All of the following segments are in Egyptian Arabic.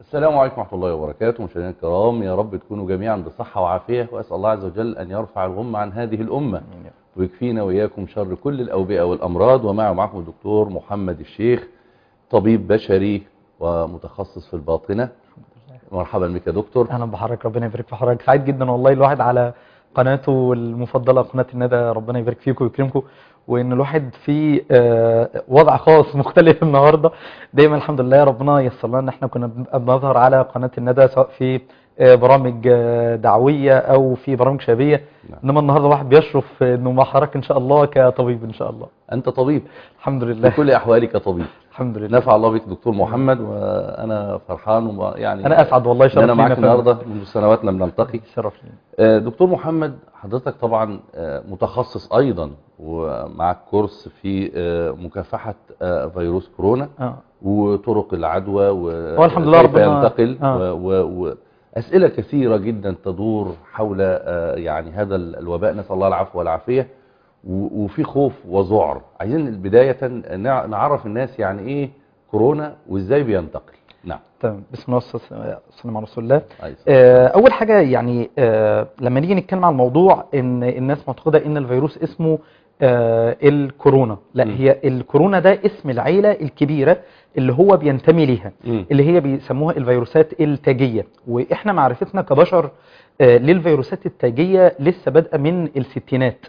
السلام عليكم ورحمة الله وبركاته مشاهدينا الكرام يا رب تكونوا جميعا بصحة وعافية وأسأل الله عز وجل أن يرفع الغم عن هذه الأمة ويكفينا وإياكم شر كل الأوبئة والأمراض ومع معكم الدكتور محمد الشيخ طبيب بشري ومتخصص في الباطنة مرحبا بك يا دكتور اهلا بحضرتك ربنا يبارك في حضرتك سعيد جدا والله الواحد على قناته المفضله قناه الندى ربنا يبارك فيكم ويكرمكم وان الواحد في آه، وضع خاص مختلف النهارده دايما الحمد لله ربنا ييسر لنا ان احنا كنا بنبقى بنظهر على قناه الندى سواء في آه، برامج آه، دعويه او في برامج شبابيه نعم. انما النهارده الواحد بيشرف انه مع حضرتك ان شاء الله كطبيب ان شاء الله أنت طبيب الحمد في لله كل أحوالك طبيب الحمد لله نفع الله بك دكتور محمد وأنا فرحان وما- يعني انا اسعد والله إن شرف أنا لينا معك فندم. النهاردة منذ سنوات لم نلتقي شرف لينا آه، دكتور محمد حضرتك طبعا آه، متخصص أيضا ومعك كورس في آه، مكافحة آه، فيروس كورونا اه وطرق العدوى هو الحمد لله وكيف ربنا- ينتقل آه. و و و أسئلة كثيرة جدا تدور حول آه، يعني هذا ال- الوباء نسأل الله العفو والعافية و- وفي خوف وذعر عايزين بداية نع- نعرف الناس يعني إيه كورونا وإزاي بينتقل نعم تمام بسم الله والصلاة والسلام على رسول الله أيضا. آه، اول حاجه يعني آه، لما نيجي نتكلم عن الموضوع ان الناس معتقده ان الفيروس اسمه آه، الكورونا لا م. هي الكورونا ده اسم العيله الكبيره اللي هو بينتمي ليها مم. اللي هي بيسموها الفيروسات التاجيه واحنا معرفتنا كبشر آه، للفيروسات التاجيه لسه بادئه من الستينات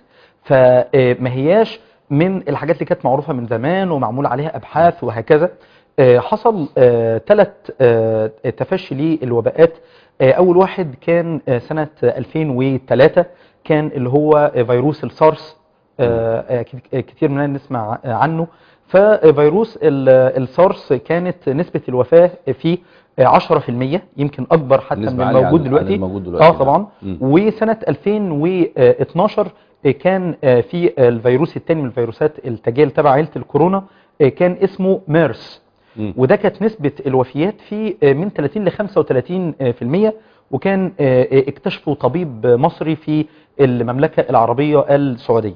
فما هياش من الحاجات اللي كانت معروفه من زمان ومعمول عليها ابحاث وهكذا آه، حصل ثلاث تفشي للوباءات آه، اول واحد كان آه، سنه 2003 كان اللي هو آه، فيروس السارس آه، آه، كت- آه، كتير مننا نسمع آه، عنه ففيروس ال- السارس كانت نسبه الوفاه فيه آه، 10% يمكن اكبر حتى من بالنسبة عالية الموجود عن- عن دلوقتي الموجود دلوقتي اه طبعا مم. وسنه 2012 كان آه، في الفيروس الثاني من الفيروسات التاجيه اللي تبع عيله الكورونا آه، كان اسمه ميرس مم. وده كانت نسبة الوفيات فيه آه، من 30 ل 35 آه، في المية وكان آه، آه، اكتشفه طبيب مصري في المملكة العربية السعودية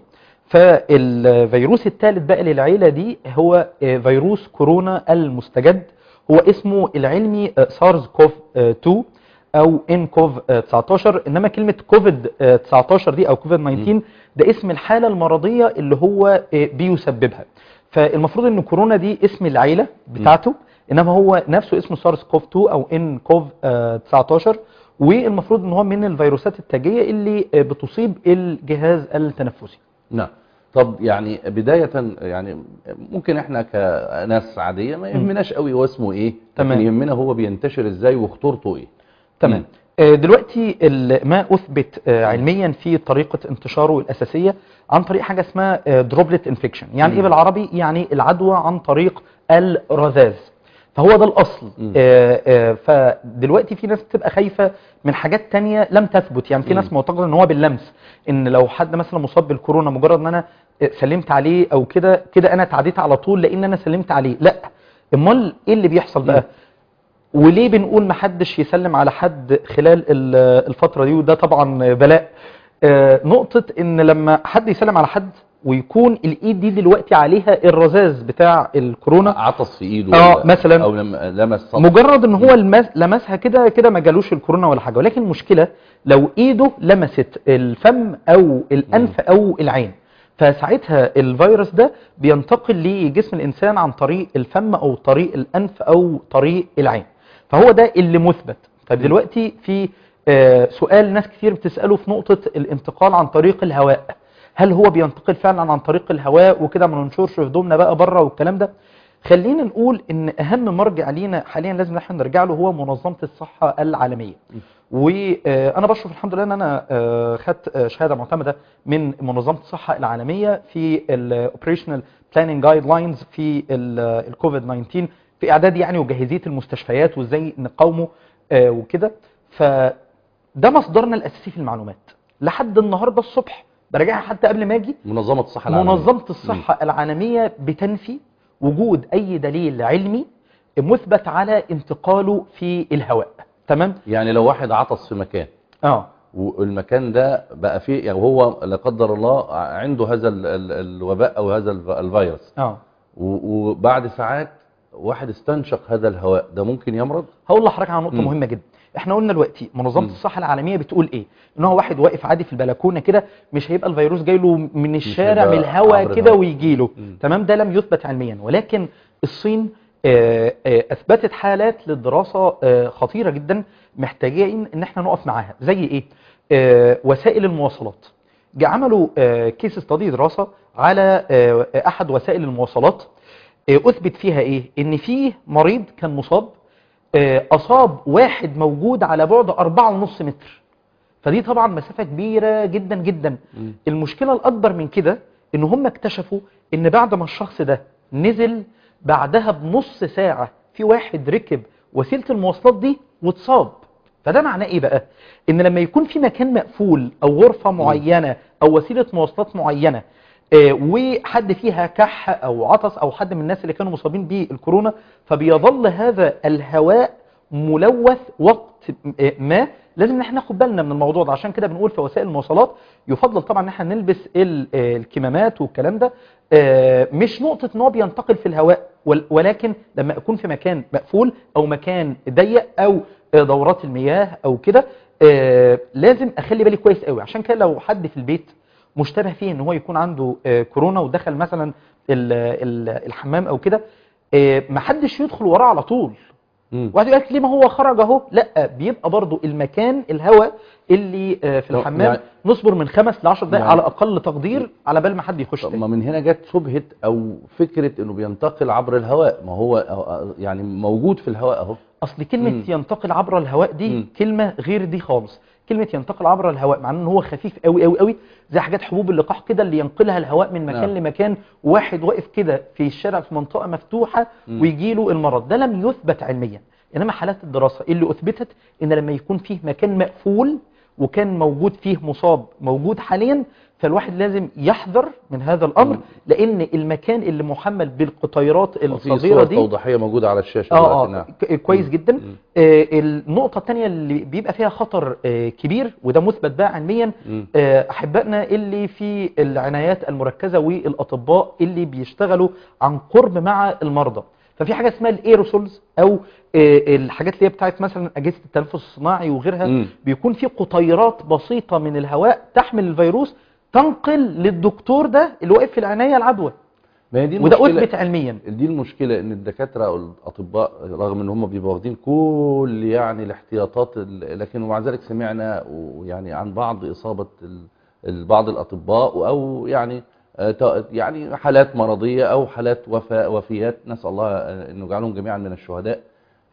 فالفيروس الثالث بقى للعيلة دي هو آه، فيروس كورونا المستجد هو اسمه العلمي آه، سارز كوف 2 او ان كوف 19 انما كلمة كوفيد آه، 19 دي او كوفيد 19 ده اسم الحالة المرضية اللي هو آه، بيسببها فالمفروض ان كورونا دي اسم العيلة بتاعته انما هو نفسه اسمه سارس كوف 2 او ان كوف آه، 19 والمفروض ان هو من الفيروسات التاجية اللي آه، بتصيب الجهاز التنفسي نعم طب يعني بداية يعني ممكن احنا كناس عادية ما يهمناش قوي هو اسمه ايه تمام. لكن يهمنا هو بينتشر ازاي وخطورته ايه تمام مم. آه، دلوقتي ال- ما اثبت آه، علميا في طريقه انتشاره الاساسيه عن طريق حاجه اسمها دروبلت انفكشن يعني ايه مم. بالعربي يعني العدوى عن طريق الرذاذ فهو ده الاصل مم. آه، آه، فدلوقتي في ناس بتبقى خايفه من حاجات تانية لم تثبت يعني في مم. ناس معتقده ان هو باللمس ان لو حد مثلا مصاب بالكورونا مجرد ان انا آه، سلمت عليه او كده كده انا اتعديت على طول لان انا سلمت عليه لا امال ايه اللي بيحصل بقى وليه بنقول محدش يسلم على حد خلال ال- الفترة دي وده طبعا بلاء آه، نقطة ان لما حد يسلم على حد ويكون الايد دي دلوقتي عليها الرذاذ بتاع الكورونا عطس في ايده آه، ولا- مثلاً. او لم- لمس سطح مجرد ان هو المس لمسها كده كده ما جالوش الكورونا ولا حاجة ولكن المشكلة لو ايده لمست الفم او الانف او العين فساعتها الفيروس ده بينتقل لجسم الانسان عن طريق الفم او طريق الانف او طريق العين فهو ده اللي مثبت طيب دلوقتي في آه، سؤال ناس كتير بتسأله في نقطة الانتقال عن طريق الهواء هل هو بينتقل فعلا عن طريق الهواء وكده ما ننشرش هدومنا بقى بره والكلام ده خلينا نقول ان اهم مرجع لينا حاليا لازم احنا نرجع له هو منظمة الصحة العالمية وانا بشرف الحمد لله ان انا آه، خدت آه، شهاده معتمده من منظمه الصحه العالميه في الاوبريشنال بلاننج جايد لاينز في الكوفيد 19 في اعداد يعني وجاهزيه المستشفيات وازاي نقاومه آه، وكده فده مصدرنا الاساسي في المعلومات لحد النهارده الصبح براجعها حتى قبل ما اجي منظمة الصحة العالمية منظمة الصحة العالمية بتنفي وجود أي دليل علمي مثبت على انتقاله في الهواء تمام؟ يعني لو واحد عطس في مكان اه والمكان ده بقى فيه يعني هو لا قدر الله عنده هذا ال- ال- الوباء او هذا الف- الفيروس اه و- وبعد ساعات واحد استنشق هذا الهواء ده ممكن يمرض هقول لحضرتك على نقطه مم. مهمه جدا احنا قلنا دلوقتي منظمه مم. الصحه العالميه بتقول ايه ان هو واحد واقف عادي في البلكونه كده مش هيبقى الفيروس جاي له من الشارع هيبقى من الهواء عبر كده الهواء. ويجي له مم. تمام ده لم يثبت علميا ولكن الصين آه، آه، اثبتت حالات للدراسه آه، خطيره جدا محتاجين ان احنا نقف معاها زي ايه آه، وسائل المواصلات جا عملوا كيس ستادي دراسه على آه، احد وسائل المواصلات آه، اثبت فيها ايه ان في مريض كان مصاب آه، اصاب واحد موجود على بعد أربعة ونص متر فدي طبعا مسافة كبيرة جدا جدا مم. المشكلة الأكبر من كده إن هم اكتشفوا إن بعد ما الشخص ده نزل بعدها بنص ساعة في واحد ركب وسيلة المواصلات دي واتصاب فده معناه إيه بقى؟ إن لما يكون في مكان مقفول أو غرفة معينة أو وسيلة مواصلات معينة آه، وحد فيها كح أو عطس أو حد من الناس اللي كانوا مصابين بالكورونا فبيظل هذا الهواء ملوث وقت آه، ما لازم ان احنا ناخد بالنا من الموضوع ده عشان كده بنقول في وسائل المواصلات يفضل طبعا ان احنا نلبس ال- آه، الكمامات والكلام ده آه، مش نقطة ان هو بينتقل في الهواء ول- ولكن لما اكون في مكان مقفول او مكان ضيق او آه، دورات المياه او كده آه، لازم اخلي بالي كويس قوي عشان كده لو حد في البيت مشتبه فيه ان هو يكون عنده آه، كورونا ودخل مثلا ال- ال- الحمام او كده آه، محدش يدخل وراه على طول مم. واحد يقول لك ليه ما هو خرج اهو لا بيبقى برضو المكان الهواء اللي آه، في طب الحمام يعني- نصبر من خمس ل 10 دقائق يعني- على اقل تقدير على بال ما حد يخش طب تاني. ما من هنا جت شبهة او فكرة انه بينتقل عبر الهواء ما هو أو- يعني موجود في الهواء اهو اصل كلمه مم. ينتقل عبر الهواء دي مم. كلمه غير دي خالص كلمه ينتقل عبر الهواء مع ان هو خفيف قوي قوي قوي زي حاجات حبوب اللقاح كده اللي ينقلها الهواء من مكان نعم. لمكان واحد واقف كده في الشارع في منطقه مفتوحه مم. ويجي له المرض ده لم يثبت علميا انما حالات الدراسه اللي اثبتت ان لما يكون فيه مكان مقفول وكان موجود فيه مصاب موجود حاليا فالواحد لازم يحذر من هذا الامر مم. لان المكان اللي محمل بالقطيرات وفي الصغيره صور دي توضيحية موجودة على الشاشة اه دلوقتي اه نعم ك- كويس مم. جدا مم. آه النقطة الثانية اللي بيبقى فيها خطر آه كبير وده مثبت بقى علميا مم. آه احبائنا اللي في العنايات المركزة والاطباء اللي بيشتغلوا عن قرب مع المرضى ففي حاجة اسمها الايروسولز او آه الحاجات اللي هي بتاعت مثلا اجهزة التنفس الصناعي وغيرها مم. بيكون في قطيرات بسيطة من الهواء تحمل الفيروس تنقل للدكتور ده اللي واقف في العناية العدوى ما هي دي وده المشكلة اثبت علميا دي المشكلة ان الدكاترة او الاطباء رغم ان هم بيبقوا واخدين كل يعني الاحتياطات ال- لكن ومع ذلك سمعنا ويعني عن بعض اصابة ال- ال- بعض الاطباء او يعني آه، ت- يعني حالات مرضية او حالات وفاة وفيات نسأل الله آه، انه يجعلهم جميعا من الشهداء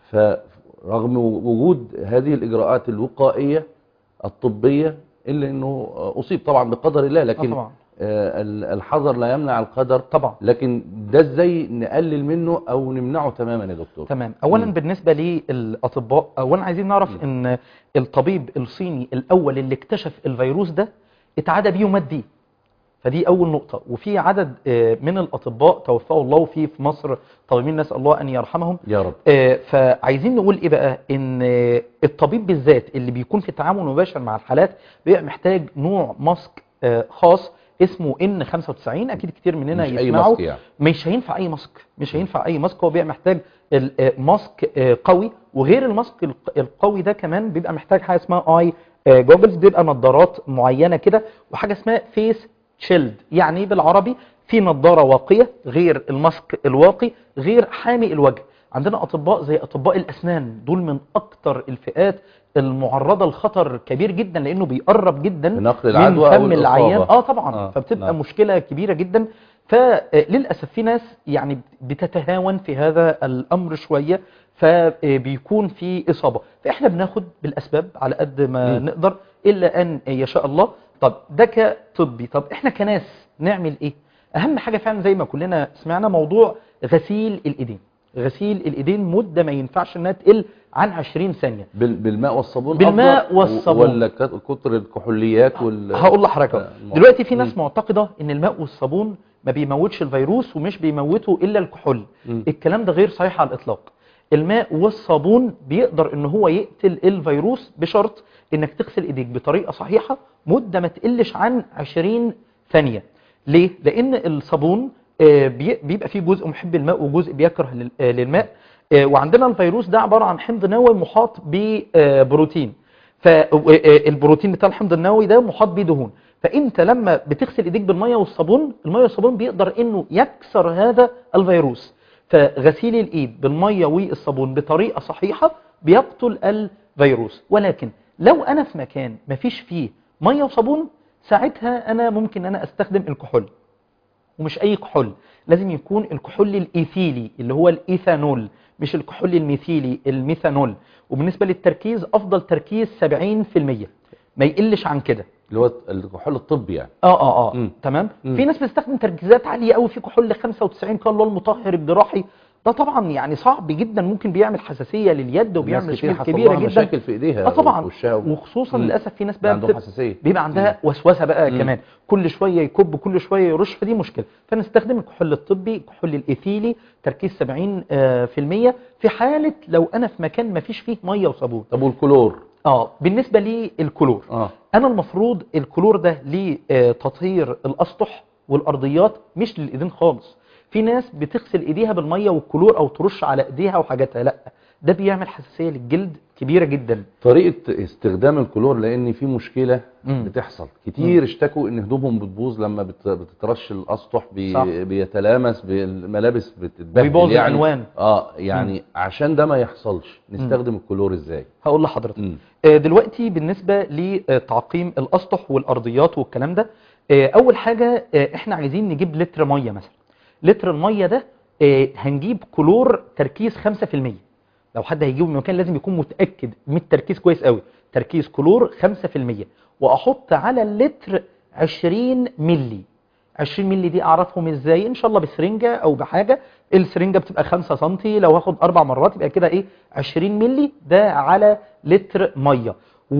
فرغم وجود هذه الاجراءات الوقائية الطبية الا انه آه، اصيب طبعا بقدر الله آه لكن طبعا آه، ال- الحذر لا يمنع القدر طبعا لكن ده ازاي نقلل منه او نمنعه تماما يا دكتور تمام اولا مم. بالنسبه للاطباء اولا عايزين نعرف ان الطبيب الصيني الاول اللي اكتشف الفيروس ده اتعدى بيه ومات بيه فدي اول نقطه وفي عدد آه، من الاطباء توفاه الله وفي في مصر طبيبين نسال الله ان يرحمهم يا رب آه، فعايزين نقول ايه بقى ان آه، الطبيب بالذات اللي بيكون في تعامل مباشر مع الحالات بيبقى محتاج نوع ماسك آه، خاص اسمه ان 95 اكيد كتير مننا مش اي يسمعوا ماسك يعني مش هينفع اي ماسك مش هينفع اي ماسك هو بيبقى محتاج ال- آه، ماسك آه، قوي وغير الماسك الق- القوي ده كمان بيبقى محتاج حاجه اسمها اي جوجلز بيبقى نظارات معينه كده وحاجه اسمها فيس شيلد يعني إيه بالعربي في نظاره واقيه غير الماسك الواقي غير حامي الوجه عندنا اطباء زي اطباء الاسنان دول من اكتر الفئات المعرضه لخطر كبير جدا لانه بيقرب جدا بنقل من العدوى أو فم العيان الإصابة. اه طبعا آه، فبتبقى نعم. مشكله كبيره جدا فللاسف في ناس يعني بتتهاون في هذا الامر شويه فبيكون في اصابه فاحنا بناخد بالاسباب على قد ما مم. نقدر الا ان يشاء الله طب ده كطبي طب احنا كناس نعمل ايه اهم حاجه فعلا زي ما كلنا سمعنا موضوع غسيل الايدين غسيل الايدين مده ما ينفعش انها تقل عن 20 ثانيه بال- بالماء والصابون بالماء أفضل والصابون. ولا كت- كتر الكحوليات وال هقول لحضرتك أهو. آه، الموضوع. دلوقتي في ناس مم. معتقده ان الماء والصابون ما بيموتش الفيروس ومش بيموته الا الكحول مم. الكلام ده غير صحيح على الاطلاق الماء والصابون بيقدر ان هو يقتل الفيروس بشرط انك تغسل ايديك بطريقه صحيحه مده ما تقلش عن 20 ثانيه ليه لان الصابون آه، بي- بيبقى فيه جزء محب للماء وجزء بيكره لل- آه، للماء آه، وعندنا الفيروس ده عبارة عن حمض نووي محاط ببروتين فالبروتين بتاع الحمض النووي ده محاط بيه دهون فانت لما بتغسل ايديك بالميه والصابون الميه والصابون بيقدر انه يكسر هذا الفيروس فغسيل الايد بالميه والصابون بطريقه صحيحه بيقتل الفيروس ولكن لو انا في مكان مفيش فيه ميه وصابون ساعتها انا ممكن انا استخدم الكحول ومش اي كحول لازم يكون الكحول الايثيلي اللي هو الايثانول مش الكحول الميثيلي الميثانول وبالنسبه للتركيز افضل تركيز 70% ما يقلش عن كده اللي هو الكحول الطبي يعني اه اه اه مم. تمام مم. في ناس بتستخدم تركيزات عاليه قوي في كحول 95 كان اللي هو المطهر الجراحي ده طبعا يعني صعب جدا ممكن بيعمل حساسيه لليد وبيعمل الناس كتير مشاكل حصل كبيره لها جدا مشاكل في ايديها اه طبعا ووشها و- وخصوصا مم. للاسف في ناس بقى عندهم بتب- حساسيه بيبقى عندها وسوسه بقى مم. كمان كل شويه يكب كل شويه يرش فدي مشكله فنستخدم الكحول الطبي الكحول الايثيلي تركيز 70% آه، في المية في حاله لو انا في مكان ما فيش فيه ميه وصابون طب والكلور اه بالنسبه للكلور اه انا المفروض الكلور ده لتطهير الاسطح والارضيات مش للايدين خالص في ناس بتغسل ايديها بالميه والكلور او ترش على ايديها وحاجاتها لا ده بيعمل حساسيه للجلد كبيره جدا طريقة استخدام الكلور لان في مشكلة مم. بتحصل كتير اشتكوا ان هدومهم بتبوظ لما بت- بتترش الاسطح بي صح. بيتلامس بالملابس بتتبهدل ويبوظ يعني الألوان. اه يعني عشان ده ما يحصلش نستخدم الكلور ازاي هقول لحضرتك مم. آه، دلوقتي بالنسبة لتعقيم الأسطح والأرضيات والكلام ده آه، أول حاجة آه، إحنا عايزين نجيب لتر مية مثلا لتر المية ده آه، هنجيب كلور تركيز 5% لو حد هيجيبه من مكان لازم يكون متأكد من التركيز كويس قوي تركيز كلور 5% وأحط على اللتر 20 ملي 20 ملي دي اعرفهم ازاي ان شاء الله بسرنجه او بحاجه السرنجه بتبقى 5 سم لو هاخد اربع مرات يبقى كده ايه 20 ملي ده على لتر ميه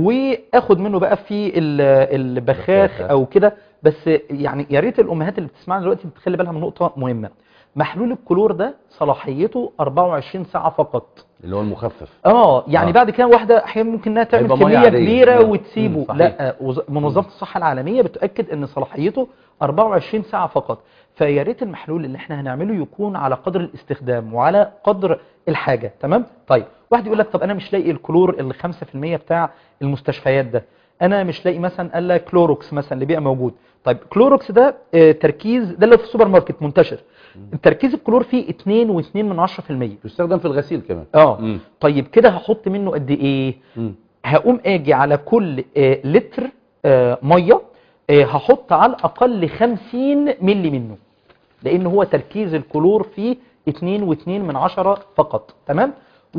واخد منه بقى في ال- البخاخ بخاخة. او كده بس يعني يا ريت الامهات اللي بتسمعنا دلوقتي تخلي بالها من نقطه مهمه محلول الكلور ده صلاحيته 24 ساعه فقط اللي هو المخفف اه يعني آه. آه. بعد كده واحده احيانا ممكن انها تعمل هيبقى مية كميه عادية. كبيره مم. وتسيبه مم، صحيح. لا وز- منظمه الصحه العالميه بتاكد ان صلاحيته 24 ساعه فقط فيا ريت المحلول اللي احنا هنعمله يكون على قدر الاستخدام وعلى قدر الحاجه تمام طيب واحد يقول لك طب انا مش لاقي الكلور ال 5% بتاع المستشفيات ده انا مش لاقي مثلا قال لك كلوروكس مثلا اللي بيبقى موجود طيب كلوروكس ده آه، تركيز ده اللي في السوبر ماركت منتشر تركيز الكلور فيه 2.2 من 10% بيستخدم في الغسيل كمان اه مم. طيب كده هحط منه قد ايه مم. هقوم اجي على كل آه، لتر آه، ميه آه، هحط على الاقل 50 ملي منه لان هو تركيز الكلور فيه 2.2 من عشرة فقط تمام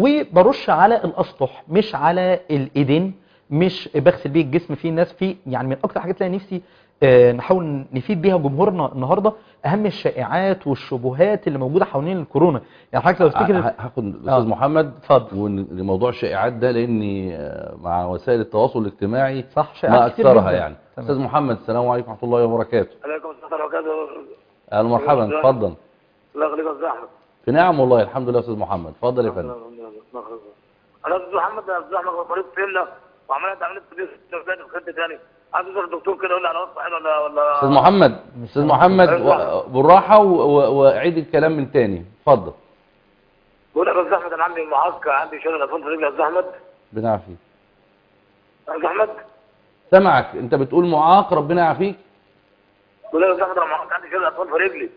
وبرش على الاسطح مش على الايدين مش بغسل بيه الجسم في ناس في يعني من اكتر الحاجات اللي أنا نفسي آه، نحاول نفيد بيها جمهورنا النهارده اهم الشائعات والشبهات اللي موجوده حوالين الكورونا يعني حضرتك لو تفتكر ه- هاخد الاستاذ آه. محمد اتفضل. ولموضوع الشائعات ده لاني آه، مع وسائل التواصل الاجتماعي صح شائعات ما كتير اكثرها جداً. يعني تمام. استاذ محمد السلام عليكم ورحمه الله وبركاته عليكم السلام ورحمة الله اهلا مرحبا الله. اتفضل الله يخليك يا أستاذ أحمد في نعم والله الحمد لله يا استاذ محمد اتفضل يا فندم الله يخليك. أنا أستاذ محمد أنا أستاذ أحمد مريض فينا وعملت عملية تدريس تاني في خدت تاني عايز أزور الدكتور كده يقول لي على وصفة حلوة ولا ولا استاذ محمد استاذ محمد أيوة. و- بالراحه و- و- واعيد الكلام من تاني اتفضل بقول لك يا أستاذ أحمد أنا عندي معاق عندي شلل أسنان في رجلي يا أستاذ أحمد بنعافيك يا أستاذ أحمد سمعك انت بتقول معاق ربنا يعافيك بقول لك يا أستاذ أحمد أنا معاق عندي شلل أسنان في رجلي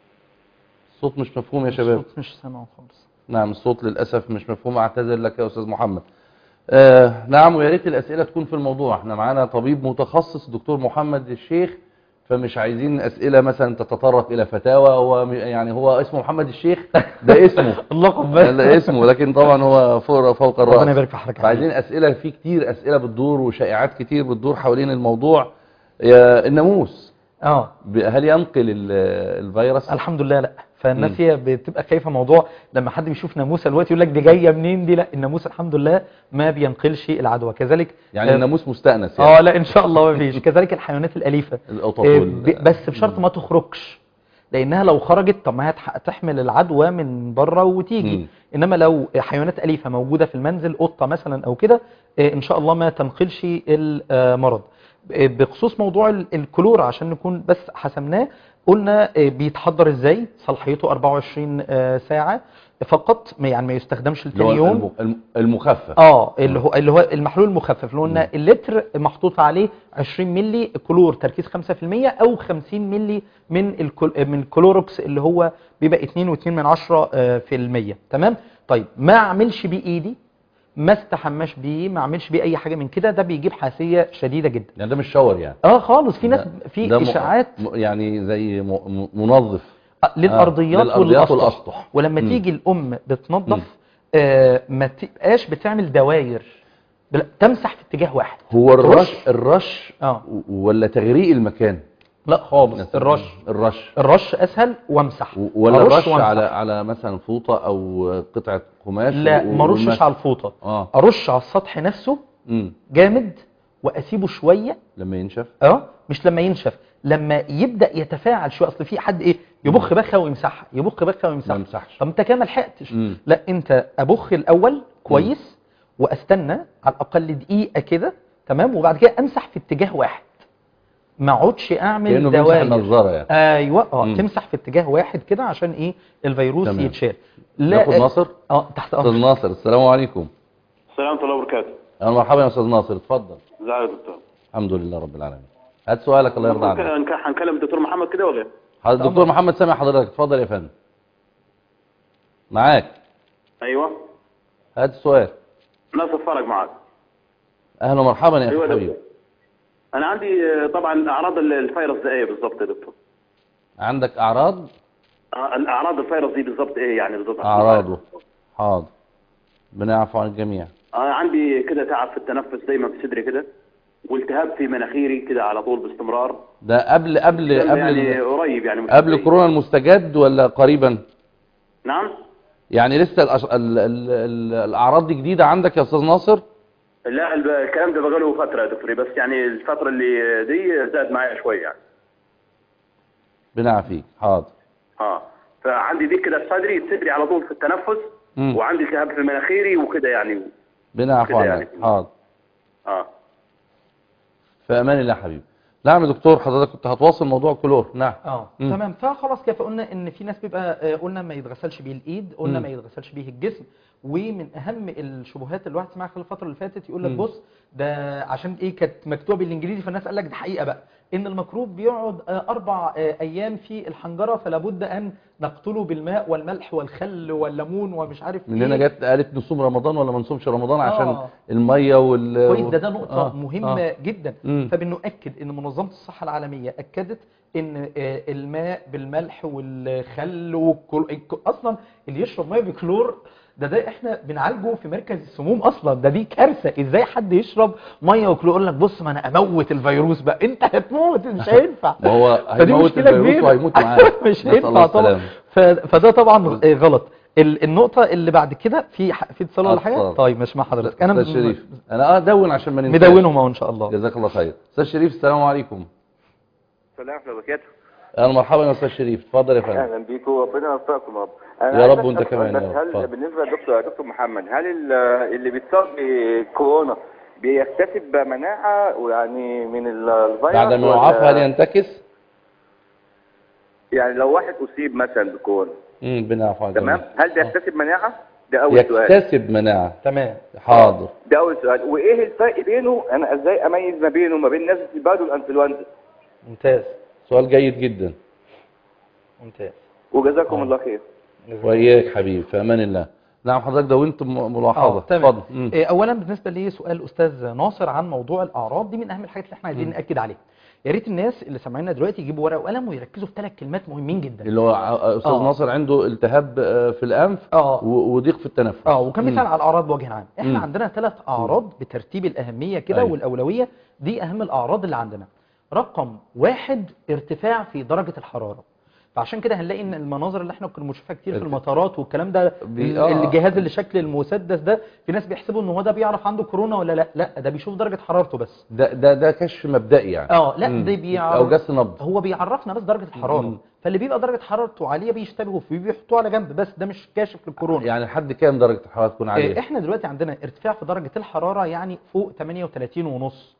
الصوت مش مفهوم يا شباب الصوت مش سامعه خالص نعم الصوت للأسف مش مفهوم اعتذر لك يا أستاذ محمد آه نعم ويا ريت الأسئلة تكون في الموضوع احنا معانا طبيب متخصص دكتور محمد الشيخ فمش عايزين أسئلة مثلا تتطرق إلى فتاوى هو م- يعني هو اسمه محمد الشيخ ده اسمه اللقب ده اسمه لكن طبعا هو فوق فوق الرأس ربنا يبارك في حضرتك يا فعايزين أسئلة في كتير أسئلة بتدور وشائعات كتير بتدور حوالين الموضوع يا الناموس اه ب- هل ينقل ال- الفيروس الحمد لله لا فالناس مم. هي بتبقى خايفه موضوع لما حد بيشوف ناموسه دلوقتي يقول لك دي جايه منين دي لا الناموس الحمد لله ما بينقلش العدوى كذلك يعني آه، الناموس مستأنس يعني اه لا ان شاء الله ما فيش كذلك الحيوانات الاليفه القطط آه، وال- ب- بس بشرط ما تخرجش لانها لو خرجت طب ما هي هتح- تحمل العدوى من بره وتيجي مم. انما لو حيوانات اليفه موجوده في المنزل قطه مثلا او كده آه، ان شاء الله ما تنقلش المرض بخصوص موضوع ال- الكلور عشان نكون بس حسمناه قلنا آه، بيتحضر ازاي صلاحيته 24 آه، ساعة فقط ما- يعني ما يستخدمش اللي هو لتاني يوم الم- الم- المخفف اه اللي هو اللي هو المحلول المخفف اللي قلنا اللتر محطوط عليه 20 مللي كلور تركيز 5% او 50 مللي من الكل من الكلوروكس اللي هو بيبقى 2.2 من 10 آه، في المية تمام طيب ما اعملش بيه ايدي ما استحماش بيه ما اعملش بيه اي حاجه من كده ده بيجيب حساسيه شديده جدا يعني ده مش شاور يعني اه خالص في ناس ده- في ده م- اشاعات م- يعني زي م- م- منظف آه، للارضيات للأرضيات والاسطح والأسطح. ولما مم. تيجي الام مم. بتنظف آه ما تبقاش بتعمل دواير بل- تمسح في اتجاه واحد هو الرش رش. الرش اه و- ولا تغريق المكان لا خالص الرش الرش الرش اسهل وامسح و- ولا أرش الرش وأمسح. على على مثلا فوطه او قطعه قماش لا و- ما ارشش والمسح. على الفوطه اه ارش على السطح نفسه امم جامد واسيبه شويه لما ينشف اه مش لما ينشف لما يبدا يتفاعل شويه اصل في حد ايه يبخ بخه ويمسحها يبخ بخه ما ويمسحها يمسحش طب انت كده ما لحقتش مم. لا انت ابخ الاول كويس واستنى على الاقل دقيقه كده تمام وبعد كده امسح في اتجاه واحد ما اقعدش اعمل كانه بيمسح دواير النظاره يعني ايوه اه مم. تمسح في اتجاه واحد كده عشان ايه الفيروس تمام. يتشال ناخد ناصر اه تحت استاذ امر ناصر السلام عليكم السلام ورحمه الله وبركاته اهلا مرحبا يا استاذ ناصر اتفضل ازيك يا دكتور الحمد لله رب العالمين هات سؤالك الله يرضى عنك ممكن هنكلم الدكتور محمد كده ولا ايه؟ حضرتك دكتور محمد سامع حضرتك اتفضل يا فندم معاك ايوه هات السؤال ناصر فرج معاك اهلا ومرحبا يا ايوه اخي يا حبيبي دكتور انا عندي آه، طبعا اعراض ال- الفيروس ده ايه بالظبط يا دكتور؟ عندك اعراض آه، الاعراض الفيروس دي بالظبط ايه يعني بالظبط؟ اعراضه حاضر بنعفو عن الجميع آه عندي كده تعب في التنفس دايما في صدري كده والتهاب في مناخيري كده على طول باستمرار ده قبل قبل قبل يعني ال- قريب يعني مش قبل بعيد. كورونا المستجد ولا قريبا نعم يعني لسه الأش... ال... ال... ال... الاعراض دي جديده عندك يا استاذ ناصر لا الب- الكلام ده بقاله فتره يا دكتور بس يعني الفتره اللي دي زاد معايا شويه يعني بنعفيك حاضر اه فعندي دي كده في صدري صدري على طول في التنفس مم. وعندي التهاب في مناخيري وكده يعني بنعفو كده عنك يعني. حاضر اه في امان الله يا حبيبي نعم يا دكتور حضرتك كنت هتواصل موضوع كلور نعم اه مم. تمام فخلاص كده فقلنا ان في ناس بيبقى آه، قلنا ما يتغسلش بيه الايد قلنا مم. ما يتغسلش بيه الجسم ومن اهم الشبهات اللي الواحد سمعها خلال الفتره اللي فاتت يقول لك مم. بص ده عشان ايه كانت مكتوبه بالانجليزي فالناس قال لك ده حقيقه بقى ان الميكروب بيقعد آه، اربع آه، ايام في الحنجره فلا بد ان نقتله بالماء والملح والخل والليمون ومش عارف من هنا إيه. جت قالت نصوم رمضان ولا ما نصومش رمضان عشان آه. الميه وال كويس ده ده نقطة آه، مهمة آه. جدا مم. فبنؤكد ان منظمة الصحة العالمية اكدت ان آه، الماء بالملح والخل والكل... الك- اصلا اللي يشرب ميه بكلور ده ده احنا بنعالجه في مركز السموم اصلا ده دي كارثة ازاي حد يشرب ميه وكلور يقول لك بص ما انا اموت الفيروس بقى انت هتموت مش هينفع ما هو فدي هيموت مشكلة الفيروس كبيرة. وهيموت معاه مش نسأل الله هينفع طبعا السلامة. ف... فده طبعا آه، غلط ال- النقطة اللي بعد كده في ح- في اتصال ولا حاجة؟ اتصال. طيب مش مع حضرتك انا استاذ شريف انا اه دون عشان ما ننساش مدونهم اهو ان شاء الله جزاك الله خير استاذ شريف السلام عليكم السلام ورحمه الله وبركاته اهلا مرحبا يا استاذ شريف اتفضل يا فندم اهلا بيكم ربنا يوفقكم يا رب يا أنا عايز رب أسأل وأنت سؤال كمان يا بس رب. هل اتفضل. بالنسبه لدكتور دكتور محمد هل ال- اللي بيتصاب بكورونا بيكتسب مناعه ويعني من ال- الفيروس بعد ما ولا- يعاف هل ينتكس؟ يعني لو واحد اصيب مثلا بكورونا امم بنعفو عن تمام الجميع. هل بيكتسب مناعه ده اول سؤال يكتسب مناعه تمام حاضر ده اول سؤال وايه الفرق بينه انا ازاي اميز ما بينه وما بين نزله البرد والانفلونزا ممتاز سؤال جيد جدا ممتاز وجزاكم آه. الله خير وإياك حبيبي في أمان الله نعم حضرتك دونت م- ملاحظة اه تمام اتفضل مم. إيه، اولا بالنسبه لسؤال استاذ ناصر عن موضوع الاعراض دي من اهم الحاجات اللي احنا عايزين ناكد عليها يا ريت الناس اللي سامعيننا دلوقتي يجيبوا ورقه وقلم ويركزوا في ثلاث كلمات مهمين جدا اللي هو ع- أستاذ آه. ناصر عنده التهاب آه، في الأنف اه و- وضيق في التنفس اه وكان مم. مثال على الاعراض بوجه عام احنا مم. عندنا ثلاث اعراض بترتيب الاهميه كده أيوة. والاولويه دي اهم الاعراض اللي عندنا رقم واحد ارتفاع في درجه الحراره فعشان كده هنلاقي ان المناظر اللي احنا كنا بنشوفها كتير في ارت- المطارات والكلام ده بي- ال- آه. الجهاز اللي شكل المسدس ده في ناس بيحسبوا ان هو ده بيعرف عنده كورونا ولا لا لا ده بيشوف درجه حرارته بس ده ده ده كشف مبدئي يعني اه لا مم. ده بيعرف أو جس نبض هو بيعرفنا بس درجه الحراره مم. فاللي بيبقى درجه حرارته عاليه بيشتبهوا فيه بيحطوه على جنب بس ده مش كاشف للكورونا يعني لحد كام درجة الحرارة تكون إيه، عالية؟ احنا دلوقتي عندنا ارتفاع في درجة الحرارة يعني فوق 38 ونص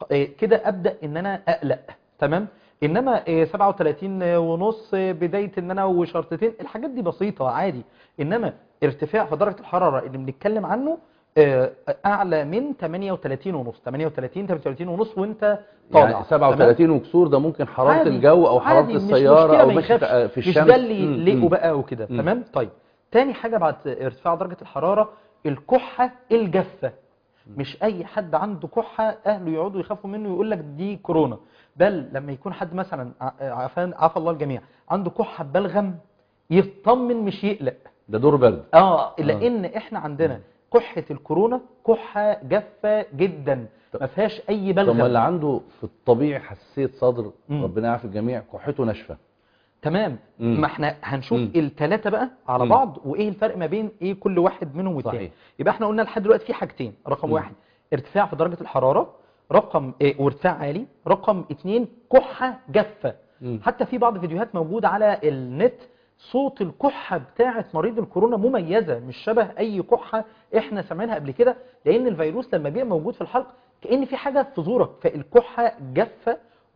آه، كده ابدا ان انا اقلق تمام انما آه، 37 ونص آه، بدايه ان انا وشرطتين الحاجات دي بسيطه عادي انما ارتفاع في درجه الحراره اللي بنتكلم عنه آه، اعلى من 38 ونص 38 38 ونص وانت طالع يعني 37 وكسور ده ممكن حرارة عادي، الجو او حرارة عادي، مش السيارة مشكلة او ما ماشي يخافش. في مش الشمس ده اللي مم، يقلقه مم. بقى وكده مم. تمام طيب تاني حاجة بعد ارتفاع درجة الحرارة الكحة الجافة مش اي حد عنده كحة اهله يقعدوا يخافوا منه يقول لك دي كورونا بل لما يكون حد مثلا ع- عفان عفى الله الجميع عنده كحة بلغم يطمن مش يقلق ده دور برد اه لان احنا عندنا كحة الكورونا كحة جافة جدا ما فيهاش اي طب ما اللي بلغم عنده في الطبيعي حساسية صدر مم. ربنا يعافي الجميع كحته ناشفة تمام مم. ما احنا هنشوف مم. الثلاثه بقى على مم. بعض وايه الفرق ما بين ايه كل واحد منهم والتاني صحيح. يبقى احنا قلنا لحد دلوقتي في حاجتين رقم مم. واحد ارتفاع في درجه الحراره رقم إيه وارتفاع عالي رقم اتنين كحه جافه مم. حتى في بعض الفيديوهات موجوده على النت صوت الكحه بتاعه مريض الكورونا مميزه مش شبه اي كحه احنا سامعينها قبل كده لان الفيروس لما بيبقى موجود في الحلق كان في حاجه في زورك فالكحه جافه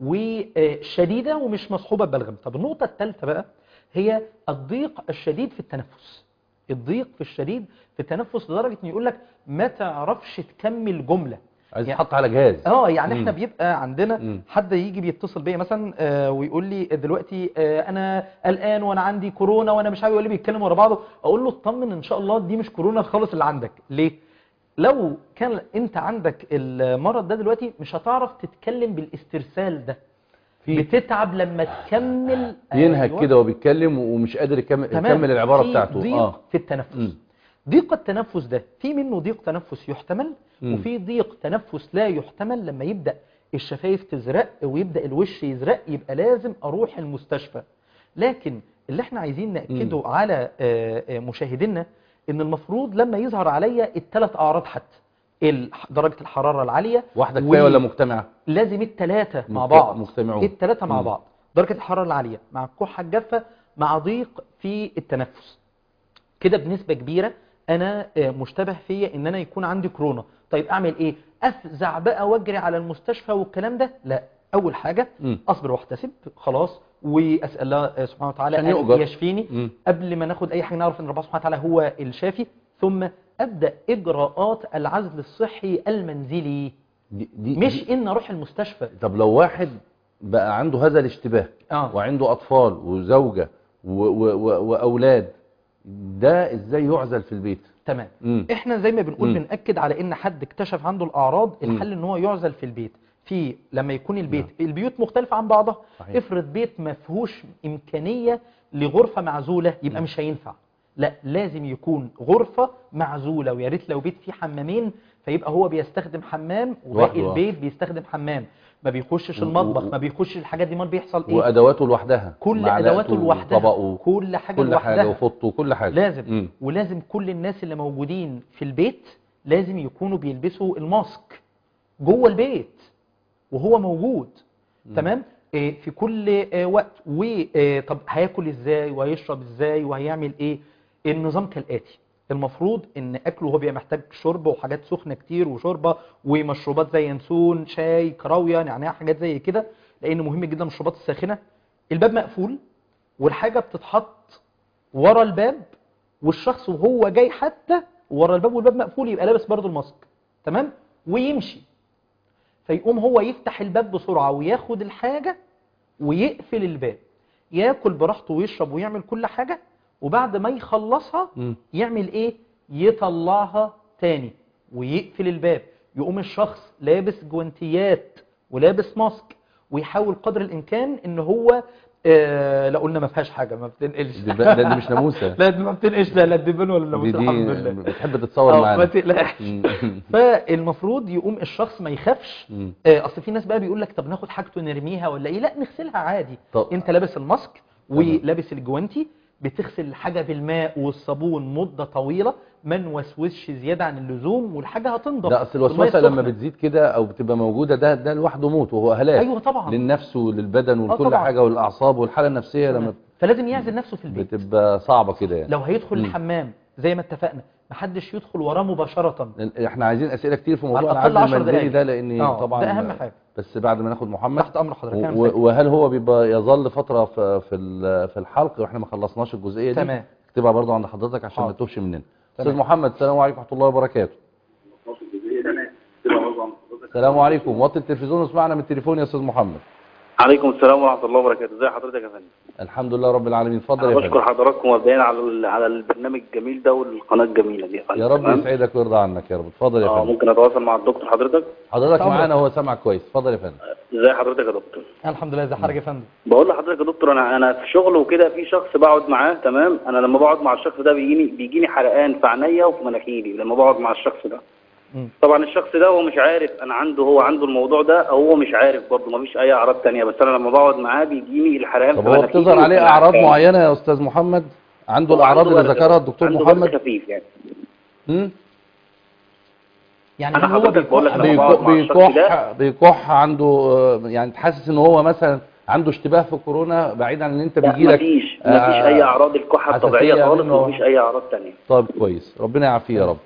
وشديده ومش مصحوبه ببلغم طب النقطه الثالثه بقى هي الضيق الشديد في التنفس الضيق في الشديد في التنفس لدرجه ان يقول لك ما تعرفش تكمل جمله عايز يعني- يتحط على جهاز اه يعني مم. احنا بيبقى عندنا مم. حد يجي بيتصل بيا مثلا آه، ويقول لي دلوقتي آه، انا قلقان وانا عندي كورونا وانا مش عارف يقول لي بيتكلم ورا بعضه اقول له اطمن ان شاء الله دي مش كورونا خالص اللي عندك ليه لو كان انت عندك المرض ده دلوقتي مش هتعرف تتكلم بالاسترسال ده في بتتعب لما تكمل ينهك أيوة. كده وبيتكلم ومش قادر يكمل, تمام. يكمل العبارة في بتاعته ضيق اه في التنفس مم. ضيق التنفس ده في منه ضيق تنفس يحتمل مم. وفي ضيق تنفس لا يحتمل لما يبدأ الشفايف تزرق ويبدأ الوش يزرق يبقى لازم أروح المستشفى لكن اللي احنا عايزين نأكده على آه، آه، مشاهدينا ان المفروض لما يظهر عليا الثلاث أعراض حتى ال- درجة الحرارة العالية واحدة و- كفاية ولا مجتمعة لازم الثلاثة مع مجت- بعض مجتمعون. الثلاثة مع مم. بعض درجة الحرارة العالية مع الكحة الجافة مع ضيق في التنفس كده بنسبة كبيرة انا آه، مشتبه فيا ان انا يكون عندي كورونا طيب اعمل ايه افزع بقى واجري على المستشفى والكلام ده لا اول حاجة مم. اصبر واحتسب خلاص واسال الله آه، سبحانه وتعالى عشان ان يؤجر. يشفيني مم. قبل ما ناخد اي حاجه نعرف ان ربنا سبحانه وتعالى هو الشافي ثم ابدا اجراءات العزل الصحي المنزلي دي دي مش دي ان اروح المستشفى طب لو واحد بقى عنده هذا الاشتباه اه وعنده أطفال وزوجة و و و وأولاد ده إزاي يعزل في البيت تمام مم. احنا زي ما بنقول مم. بنأكد على ان حد اكتشف عنده الاعراض مم. الحل ان هو يعزل في البيت في لما يكون البيت البيوت مختلفة عن بعضها صحيح. افرض بيت ما فيهوش امكانية لغرفة معزولة يبقى مم. مش هينفع لا لازم يكون غرفة معزولة ويا ريت لو بيت فيه حمامين فيبقى هو بيستخدم حمام وباقي لوحده. البيت بيستخدم حمام ما بيخشش و- المطبخ و- ما بيخشش الحاجات دي ما بيحصل ايه وأدواته لوحدها كل معلقته ادواته لوحدها وطبقه كل حاجة كل لوحدها حاجة وفطه وكل حاجة لازم مم. ولازم كل الناس اللي موجودين في البيت لازم يكونوا بيلبسوا الماسك جوه البيت وهو موجود تمام آه، في كل آه، وقت وطب هياكل ازاي وهيشرب ازاي وهيعمل ايه النظام كالاتي المفروض ان اكله هو بيبقى محتاج شرب وحاجات سخنه كتير وشوربه ومشروبات زي ينسون شاي كراويه نعناع حاجات زي كده لان مهم جدا المشروبات الساخنه الباب مقفول والحاجه بتتحط ورا الباب والشخص وهو جاي حتى ورا الباب والباب مقفول يبقى لابس برضه الماسك تمام ويمشي فيقوم هو يفتح الباب بسرعة وياخد الحاجة ويقفل الباب ياكل براحته ويشرب ويعمل كل حاجة وبعد ما يخلصها مم. يعمل ايه يطلعها تاني ويقفل الباب يقوم الشخص لابس جوانتيات ولابس ماسك ويحاول قدر الامكان ان هو آه لا قلنا ما فيهاش حاجه ما بتنقلش دي, بقى- ده دي مش ناموسة لا دي ما بتنقلش لا لا الدبان ولا دي, الناموس الحمد دي لله بتحب تتصور آه، ما معانا تقلقش مم. فالمفروض يقوم الشخص ما يخافش مم. آه، اصل في ناس بقى بيقول لك طب ناخد حاجته نرميها ولا ايه لا نغسلها عادي طب. انت لابس الماسك تمام. ولابس الجوانتي بتغسل الحاجه بالماء والصابون مده طويله ما نوسوسش زياده عن اللزوم والحاجه هتنضف لا اصل والمية الوسوسه لما السخنة. بتزيد كده او بتبقى موجوده ده ده لوحده موت وهو هلاك ايوه طبعا للنفس وللبدن ولكل طبعا. حاجه والاعصاب والحاله النفسيه لما فلازم يعزل نفسه في البيت بتبقى صعبه كده يعني لو هيدخل مم. الحمام زي ما اتفقنا محدش يدخل وراه مباشره احنا عايزين اسئله كتير في موضوع على الأقل العزل 10 المنزلي دقايق. ده لان آه، طبعا ده أهم حاجة. بس بعد ما ناخد محمد تحت امر حضرتك أنا و- مساك. وهل هو بيبقى يظل فتره في في ال- في الحلق واحنا ما خلصناش الجزئيه دي تمام. اكتبها برضو عند حضرتك عشان ما حاضر. تتوهش مننا تمام. استاذ محمد السلام عليكم ورحمه الله وبركاته السلام عليكم وطي التلفزيون واسمعنا من التليفون يا استاذ محمد عليكم السلام ورحمة الله وبركاته ازي حضرتك يا فندم الحمد لله رب العالمين اتفضل انا يا بشكر فندم حضراتكم مبدئيا على ال- على البرنامج الجميل ده والقناة الجميلة دي يا رب تمام؟ يسعدك ويرضى عنك يا رب اتفضل يا اه فندم ممكن اتواصل مع الدكتور حضرتك حضرتك طبعا. معانا هو سامعك كويس اتفضل يا فندم ازي حضرتك يا دكتور الحمد لله ازي حضرتك يا فندم بقول لحضرتك يا دكتور انا انا في شغل وكده في شخص بقعد معاه تمام انا لما بقعد مع الشخص ده بيجيني بيجيني حرقان في عينيا وفي مناخيري لما بقعد مع الشخص ده مم. طبعا الشخص ده هو مش عارف انا عنده هو عنده الموضوع ده او هو مش عارف برضه مفيش اي اعراض تانية بس انا لما بقعد معاه بيجيني الحرقان طب في هو مناخيري بتظهر عليه وفي اعراض العين. معينه يا استاذ محمد عنده هو الاعراض عنده اللي برد- ذكرها الدكتور عنده برد محمد خفيف يعني مم؟ يعني أنا هل هو حضرتك بقول لك بيكح أنا بيكح- بقعد مع الشخص بيكح بيكح عنده آه، يعني تحسس ان هو مثلا عنده اشتباه في كورونا بعيد عن ان انت لا بيجي لك مفيش مفيش اي اعراض الكحه حساسية الطبيعيه خالص منه. ومفيش اي اعراض تانية طيب كويس ربنا يعافيه يا رب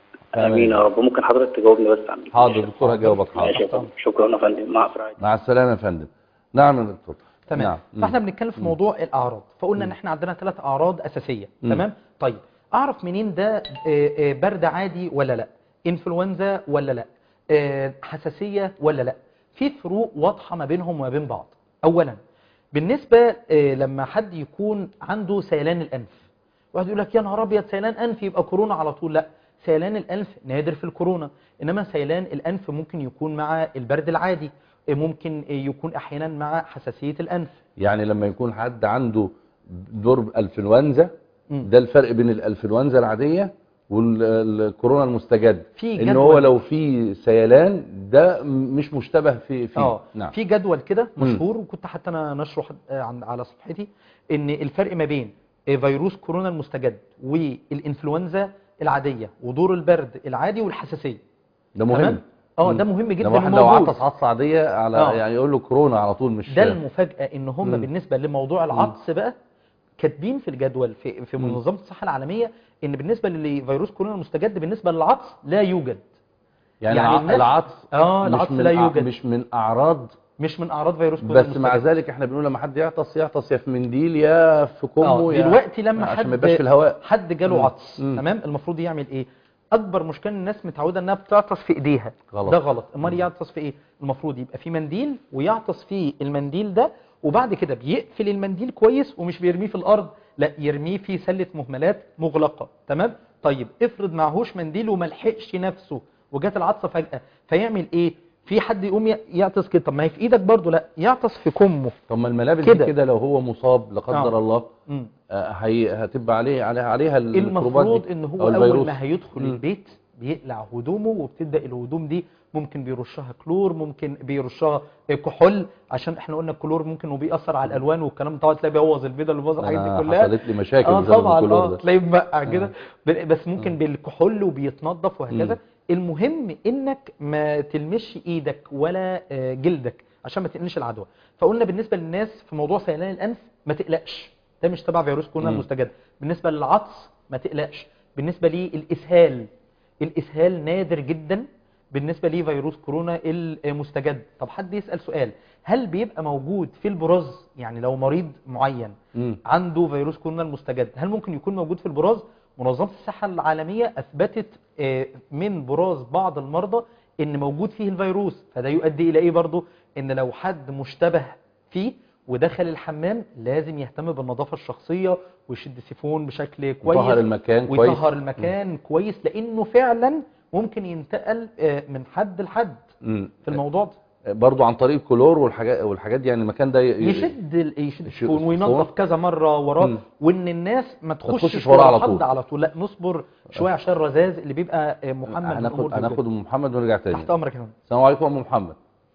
امين يا رب ممكن حضرتك تجاوبني بس عن حاضر دكتور هجاوبك ماشي حاضر يا فندم شكرا يا فندم مع السلامه مع السلامه يا فندم نعم يا دكتور تمام نعم. فاحنا بنتكلم في موضوع الاعراض فقلنا ان احنا عندنا ثلاث اعراض اساسيه مم. تمام طيب اعرف منين ده آه، آه، برد عادي ولا لا انفلونزا ولا لا آه، حساسيه ولا لا في فروق واضحه ما بينهم وما بين بعض اولا بالنسبه آه، لما حد يكون عنده سيلان الانف واحد يقول لك يا نهار ابيض سيلان انف يبقى كورونا على طول لا سيلان الانف نادر في الكورونا انما سيلان الانف ممكن يكون مع البرد العادي آه، ممكن آه، يكون احيانا مع حساسيه الانف يعني لما يكون حد عنده دور انفلونزا مم. ده الفرق بين الانفلونزا العاديه والكورونا المستجد في ان جدول. هو لو في سيلان ده مش مشتبه في فيه اه نعم في جدول كده مم. مشهور وكنت حتى انا نشره حد- آه، عن- على صفحتي ان الفرق ما بين آه، فيروس كورونا المستجد والانفلونزا العاديه ودور البرد العادي والحساسيه ده مهم تمام؟ اه مم. ده مهم جدا ده واحد لو وموجود. عطس عطسه عاديه على آه. يعني يقول له كورونا على طول مش ده المفاجاه ان هم مم. بالنسبه لموضوع العطس بقى كاتبين في الجدول في في مم. منظمه الصحه العالميه ان بالنسبه لفيروس كورونا المستجد بالنسبه للعطس لا يوجد يعني, يعني الع- الناس- العطس آه، مش العطس من لا أع- يوجد. مش من اعراض مش من اعراض فيروس كورونا بس مع المستجد. ذلك احنا بنقول لما حد يعطس يعطس يا في منديل يا في كمه اه يا دلوقتي لما عشان حد ما يبقاش في الهواء حد جاله مم. عطس مم. تمام المفروض يعمل ايه اكبر مشكله إن الناس متعوده انها بتعطس في ايديها غلط. ده غلط امال يعطس في ايه المفروض يبقى في منديل ويعطس في المنديل ده وبعد كده بيقفل المنديل كويس ومش بيرميه في الارض لا يرميه في سله مهملات مغلقه تمام طيب افرض معهوش منديل وما لحقش نفسه وجات العطسه فجاه فيعمل ايه في حد يقوم ي- يعطس كده طب ما هي في ايدك برضه لا يعطس في كمه طب ما الملابس دي كده. كده لو هو مصاب لا قدر آه. الله مم. آه، هي هتبقى عليه عليها عليها الميكروبات المفروض دي ان أو هو اول الفيروس. ما هيدخل مم. البيت بيقلع هدومه وبتبدا الهدوم دي ممكن بيرشها كلور ممكن بيرشها كحول عشان احنا قلنا الكلور ممكن وبيأثر على الالوان والكلام ده طبعا تلاقي بيبوظ البيضه اللي بيبوظ الحاجات أنا دي كلها حصلت لي مشاكل اه بسبب طبعا الكلور اه ده. تلاقيه مبقع كده آه. ب- بس ممكن بالكحول وبيتنضف وهكذا مم. المهم انك ما تلمش ايدك ولا آه، جلدك عشان ما تنقلش العدوى فقلنا بالنسبه للناس في موضوع سيلان الانف ما تقلقش ده مش تبع فيروس كورونا مم. المستجد بالنسبه للعطس ما تقلقش بالنسبه للاسهال الاسهال نادر جدا بالنسبه لفيروس كورونا المستجد طب حد يسال سؤال هل بيبقى موجود في البراز يعني لو مريض معين مم. عنده فيروس كورونا المستجد هل ممكن يكون موجود في البراز منظمه الصحه العالميه اثبتت آه، من براز بعض المرضى ان موجود فيه الفيروس فده يؤدي الى ايه برضه ان لو حد مشتبه فيه ودخل الحمام لازم يهتم بالنظافه الشخصيه ويشد سيفون بشكل كويس ويطهر المكان كويس. ويطهر المكان كويس لانه فعلا ممكن ينتقل آه، من حد لحد مم. في الموضوع ده برضو عن طريق الكلور والحاجات والحاجات دي يعني المكان ده ي- ي- يشد ال- يشد يشد السيفون السيفون. وينظف كذا مره وراه مم. وان الناس ما تخشش تخشش وراه ورا على حد طول. على طول لا نصبر شويه عشان الرذاذ اللي بيبقى آه، محمل هناخد بالأمور دي هناخد وكده. ام محمد ونرجع تاني تحت امرك يا فندم السلام عليكم ام محمد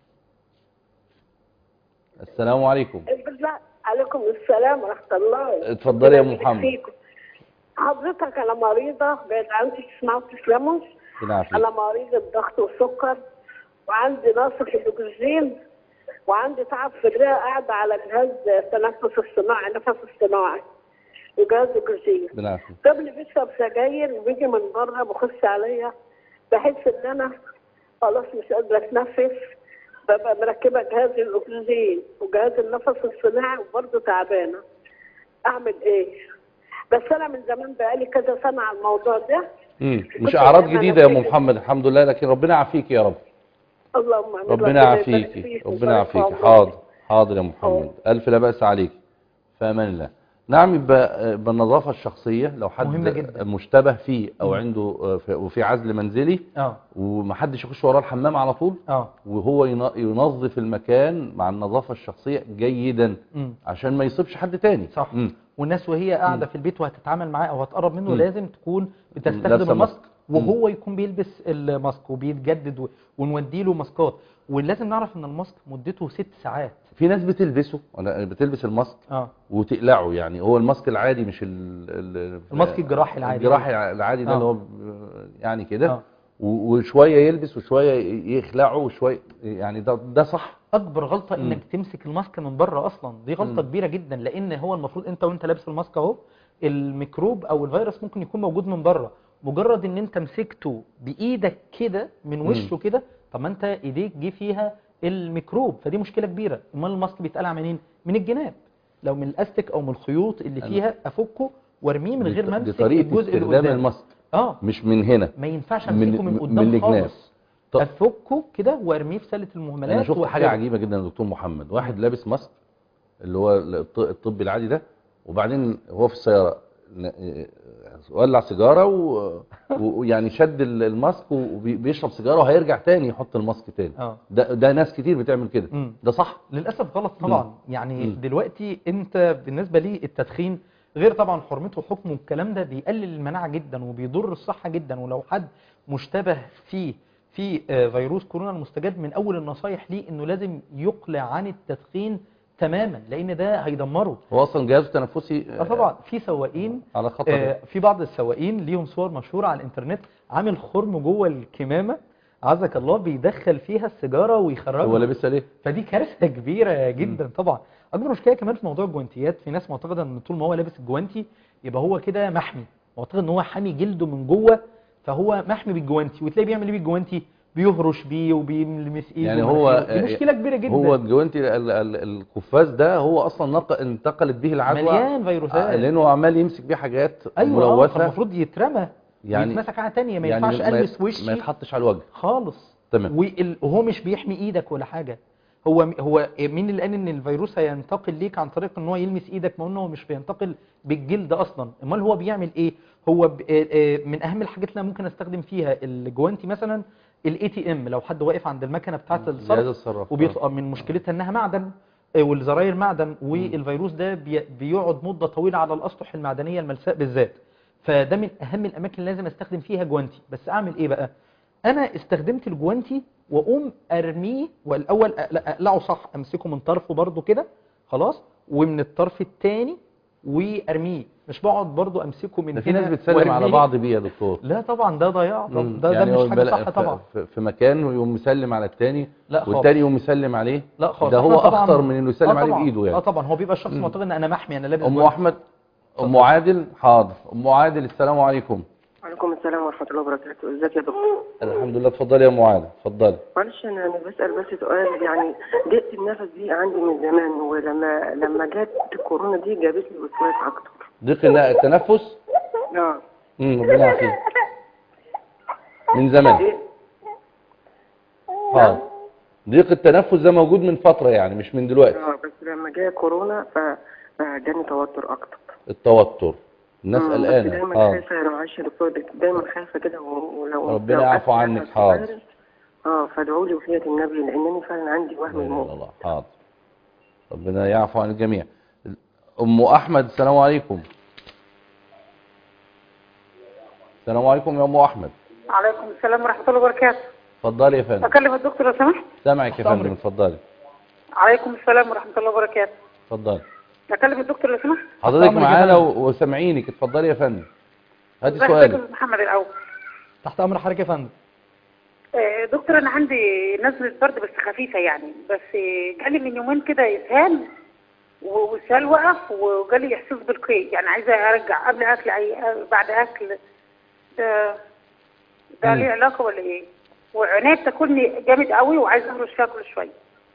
السلام عليكم بالله عليكم السلام ورحمة الله اتفضلي يا أم يبارك محمد. فيكم. حضرتك أنا مريضة بعد عنك تسمعوا تسلموا ربنا يعافيك أنا مريضة ضغط وسكر وعندي نقص في الأكسجين وعندي تعب في الرئة قاعدة على جهاز تنفس الصناعي نفس الصناعي وجهاز اكسجين بالعافيه قبل بيشرب سجاير وبيجي من بره بخش عليا بحس ان انا خلاص مش قادره اتنفس ببقى مركبه جهاز الاكسجين وجهاز النفس الصناعي وبرضه تعبانه اعمل ايه؟ بس انا من زمان بقالي كذا سنه على الموضوع ده مم. مش كنت اعراض دايماً جديده يا ام أفتكر- محمد الحمد لله لكن ربنا يعافيك يا رب اللهم آمين. ربنا يبارك يعافيكي فيك ربنا ويبارك في يعافيكي عمرك. حاضر حاضر يا محمد الف لا باس عليك فامان الله نعم يبقى بالنظافه الشخصيه لو حد مهمة جدا. مشتبه فيه او مم. عنده آه، في- وفي عزل منزلي اه ومحدش يخش وراه الحمام على طول اه وهو ين- ينظف المكان مع النظافه الشخصيه جيدا مم. عشان ما يصيبش حد تاني صح. مم. والناس وهي قاعده في البيت وهتتعامل معاه او هتقرب منه مم. لازم تكون بتستخدم لابسة الماسك ماسك. وهو يكون بيلبس الماسك وبيتجدد و- ونودي له ماسكات ولازم نعرف ان الماسك مدته ست ساعات في ناس بتلبسه ولا بتلبس الماسك اه وتقلعه يعني هو الماسك العادي مش ال ال الماسك الجراحي العادي. الجراحي العادي ده آه. اللي هو ب- يعني كده آه. و- وشويه يلبس وشويه يخلعه وشويه يعني ده ده صح اكبر غلطه مم. انك تمسك الماسك من بره اصلا دي غلطه مم. كبيره جدا لان هو المفروض انت وانت لابس الماسك اهو الميكروب او الفيروس ممكن يكون موجود من بره مجرد ان انت مسكته بايدك كده من مم. وشه كده طب ما انت ايديك جه فيها الميكروب فدي مشكله كبيره امال الماسك بيتقلع منين من الجناب لو من الاستيك او من الخيوط اللي أنا- فيها افكه وارميه من دي- غير ما دي امسك طريقه الجزء اللي استخدام قدام الماسك اه مش من هنا ما ينفعش من- امسكه من من- قدام من الجناب. خالص طب- افكه كده وارميه في سله المهملات انا شفت حاجه وأقفله. عجيبه جدا يا دكتور محمد واحد لابس ماسك اللي هو الط- الطبي العادي ده وبعدين هو في السياره ن- ولع سيجاره و- ويعني شد ال- الماسك وبيشرب سيجاره وهيرجع تاني يحط الماسك تاني اه ده ده ناس كتير بتعمل كده مم. ده صح للاسف غلط طبعا يعني مم. دلوقتي انت بالنسبه لي التدخين غير طبعا حرمته وحكمه والكلام ده بيقلل المناعه جدا وبيضر الصحه جدا ولو حد مشتبه فيه في آه، فيروس كورونا المستجد من اول النصايح ليه انه لازم يقلع عن التدخين تماما لان ده هيدمره هو اصلا جهازه التنفسي اه طبعا في سواقين على خطر آه، في بعض السواقين ليهم صور مشهوره على الانترنت عامل خرم جوه الكمامه عزك الله بيدخل فيها السيجاره ويخرجها هو لابسها ليه فدي كارثه كبيره جدا طبعا اكبر مشكله كمان في موضوع الجوانتيات في ناس معتقده ان طول ما هو لابس الجوانتي يبقى هو كده محمي معتقد ان هو حامي جلده من جوه فهو محمي بالجوانتي وتلاقيه بيعمل ايه بالجوانتي بيهرش بيه وبيلمس ايده يعني هو ومناخيره. دي مشكله كبيره جدا هو الجوانتي ال- ال- القفاز ده هو اصلا نق- انتقلت به العدوى مليان فيروسات لانه عمال يمسك بيه حاجات ايوه آه، ملوثه فالمفروض يترمى يعني- ويتمسك حاجه تانية ما يعني ينفعش ما- البس وشي ما يتحطش على الوجه خالص تمام. وال- وهو مش بيحمي ايدك ولا حاجه هو هو مين اللي قال ان الفيروس هينتقل ليك عن طريق ان هو يلمس ايدك ما قلنا هو مش بينتقل بالجلد اصلا امال هو بيعمل ايه هو ب- آه، آه، من اهم الحاجات اللي أنا ممكن استخدم فيها الجوانتي مثلا الاي تي ام لو حد واقف عند المكنه بتاعه جهاز الصرف الصراف وبيطلع من مشكلتها انها معدن آه، والزراير معدن والفيروس ده بي- بيقعد مده طويله على الاسطح المعدنيه الملساء بالذات فده من اهم الاماكن اللي لازم استخدم فيها جوانتي بس اعمل ايه بقى انا استخدمت الجوانتي واقوم ارميه والاول أقل- اقلعه صح امسكه من طرفه برضو كده خلاص ومن الطرف الثاني وارميه مش بقعد برضو امسكه من ده في هنا ناس بتسلم على وأرميه. بعض بيه يا دكتور لا طبعا ده ضياع طب مم. ده يعني ده هو مش حاجه بل- صح في- طبعا في, في مكان ويقوم مسلم على التاني لا خالص. والتاني يقوم مسلم عليه لا خالص ده هو إحنا طبعاً- اخطر من انه يسلم آه عليه طبعاً. بايده يعني اه طبعا هو بيبقى الشخص مم. معتقد ان انا محمي انا لابس ام جوانتي. احمد ام عادل حاضر ام عادل السلام عليكم وعليكم السلام ورحمة الله وبركاته، ازيك يا دكتور؟ الحمد لله اتفضلي يا ام عادل اتفضلي معلش أنا أنا بسأل بس سؤال يعني ضيقة النفس دي عندي من زمان ولما لما جت الكورونا دي جابت لي وسواس أكتر. ضيق الن- التنفس اه امم ربنا يعافيك من زمان إيه؟ حاضر ضيق التنفس ده موجود من فترة يعني مش من دلوقتي اه بس لما جه كورونا ف- فجاني توتر أكتر. التوتر الناس مم، بس قلقانة دايما حاضر خايفة يا معلش يا دكتور دايما خايفة كده و- ولو ربنا لو يعفو أسمع عنك، نفس حاضر. فيروس، اه فادعوا لي وفية النبي لأنني فعلا عندي لا وهم إله إلا الموت. الله حاضر ربنا يعفو عن الجميع ام احمد السلام عليكم السلام عليكم يا ام احمد عليكم السلام ورحمة الله وبركاته اتفضلي يا فندم أكلم الدكتور لو سمحت سامعك يا تحت فندم أمرك. اتفضلي عليكم السلام ورحمة الله وبركاته اتفضلي أكلم الدكتور لو سمحت حضرتك أمرك يا معانا فندم. و- وسامعينك اتفضلي يا فندم هاتي ازيك يا سؤالك دكتور محمد الأول تحت امر حضرتك يا فندم آه، دكتور أنا عندي نزلة برد بس خفيفة يعني بس آه، جالي من يومين كده إسهال و- والسهال وقف وجالي احساس بالقيء يعني عايزه ارجع قبل اكل اي بعد اكل ده ده مم. ليه علاقه ولا ايه وعينيا بتاكلني جامد قوي وعايزه اهرش فيها كل شويه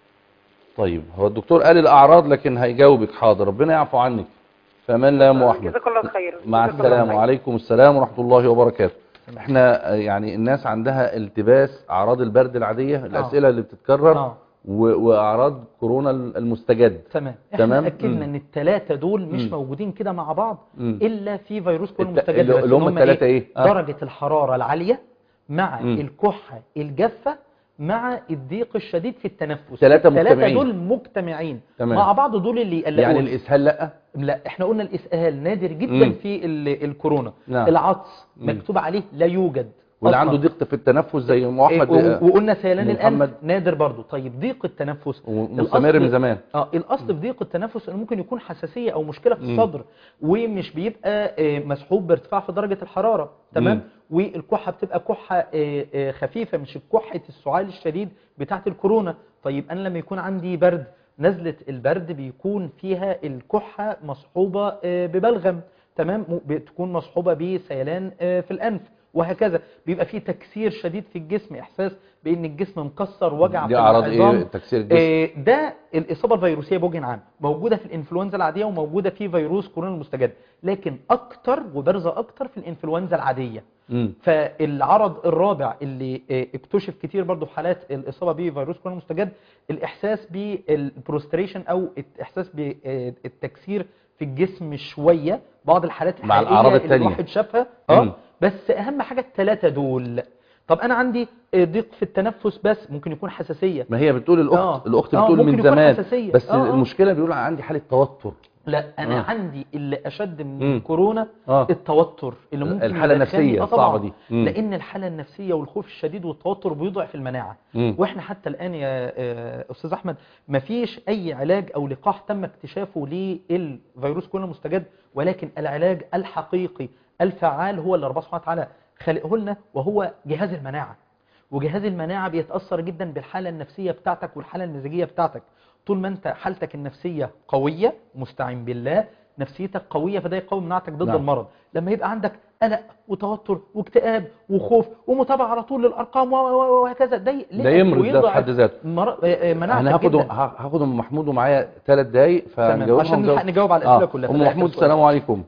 طيب هو الدكتور قال الاعراض لكن هيجاوبك حاضر ربنا يعفو عنك فمن لا يا ام احمد جزاك الله خير مع جزاك الله السلامه خير. وعليكم السلام ورحمه الله وبركاته احنا آه، يعني الناس عندها التباس اعراض البرد العاديه الاسئله اللي بتتكرر آه. و- واعراض كورونا المستجد تمام احنا تمام؟ اكدنا مم. ان الثلاثه دول مش مم. موجودين كده مع بعض مم. الا في فيروس كورونا الت- مستجد اللي- بس اللي إن هم هم التلاتة إيه؟ آه. درجه الحراره العاليه مع مم. الكحه الجافه مع الضيق الشديد في التنفس تلاتة الثلاثه مجتمعين. دول مجتمعين تمام. مع بعض دول اللي يقلقون يعني الاسهال لا لا احنا قلنا الاسهال نادر جدا مم. في ال- الكورونا نعم. العطس مم. مكتوب عليه لا يوجد واللي أصلاً. عنده ضيق في التنفس زي ام احمد إيه، آه، و- وقلنا سيلان محمد. الانف نادر برضو طيب ضيق التنفس ومستمر الأصل- من زمان. اه الاصل في ضيق التنفس انه ممكن يكون حساسيه او مشكله في مم. الصدر ومش بيبقى آه، مسحوب بارتفاع في درجه الحراره تمام مم. والكحه بتبقى كحه آه، آه، خفيفه مش كحه السعال الشديد بتاعه الكورونا طيب انا لما يكون عندي برد نزله البرد بيكون فيها الكحه مصحوبه آه، ببلغم تمام م- بتكون مصحوبه بسيلان آه، في الانف وهكذا بيبقى فيه تكسير شديد في الجسم احساس بان الجسم مكسر وجع دي في أعراض العظام. إيه تكسير الجسم؟ آه، ده الاصابه الفيروسيه بوجه عام موجوده في الانفلونزا العاديه وموجوده في فيروس كورونا المستجد لكن اكتر وبارزه اكتر في الانفلونزا العاديه مم. فالعرض الرابع اللي آه، اكتشف كتير برضو في حالات الاصابه بفيروس كورونا المستجد الاحساس بالبروستريشن او الاحساس بالتكسير في الجسم شويه بعض الحالات مع الحقيقيه الأعراض اللي التانية. الواحد شافها مم. اه بس اهم حاجه الثلاثه دول طب انا عندي آه، ضيق في التنفس بس ممكن يكون حساسيه ما هي بتقول الاخت آه. الاخت آه، بتقول ممكن من يكون زمان حساسية. بس آه، آه. المشكله بيقول عندي حاله توتر لا انا آه. عندي اللي اشد من مم. كورونا آه. التوتر اللي ممكن الحالة يدخلني- النفسية آه الصعبة طبعاً. دي. مم. لان الحاله النفسيه والخوف الشديد والتوتر بيضعف المناعه مم. واحنا حتى الان يا آه، استاذ احمد ما فيش اي علاج او لقاح تم اكتشافه للفيروس كورونا المستجد ولكن العلاج الحقيقي الفعال هو اللي ربنا سبحانه وتعالى خلقه لنا وهو جهاز المناعه وجهاز المناعه بيتاثر جدا بالحاله النفسيه بتاعتك والحاله المزاجيه بتاعتك طول ما انت حالتك النفسيه قويه مستعين بالله نفسيتك قويه فده يقوي مناعتك ضد نعم. المرض لما يبقى عندك قلق وتوتر واكتئاب وخوف ومتابعه على طول للارقام و- و- وهكذا ده ي- ده يمرض ده في ويضعف حد ذاته مر... آه، آه، مناعتك انا هاخد جدا ه- هاخد ام محمود ومعايا ثلاث دقايق فنجاوبهم عشان جاوب- نلحق نجاوب على الأسئلة كلها. ام فده محمود آخر سؤال. السلام عليكم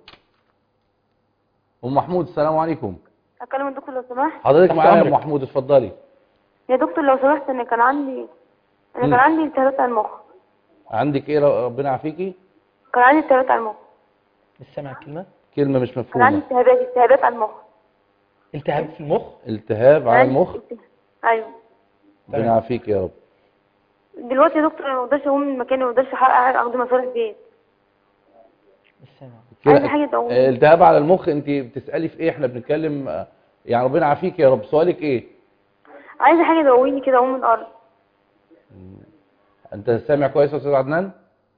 ام محمود السلام عليكم اكلم الدكتور لو سمحت حضرتك تحت معايا يا ام أمرك. محمود اتفضلي يا دكتور لو سمحت ان كان عندي انا مم. كان عندي التهابات على المخ عندك ايه ر- ربنا يعافيكي كان عندي التهابات على المخ مش سامع الكلمه كلمه مش كان عندي مفهومه التهابات التهابات على المخ التهاب في المخ التهاب على عندي المخ الته- ايوه ربنا يعافيك يا رب دلوقتي يا دكتور انا ما اقدرش اقوم من مكاني ما اقدرش احقق اخد مصاريف بيت مش سامع عايزة حاجة تقوم. آه، التهاب على المخ انت بتسالي في ايه احنا بنتكلم آه، يعني ربنا يعافيك يا رب سؤالك ايه عايزه حاجه تقويني كده اقوم من الارض انت سامع كويس يا استاذ عدنان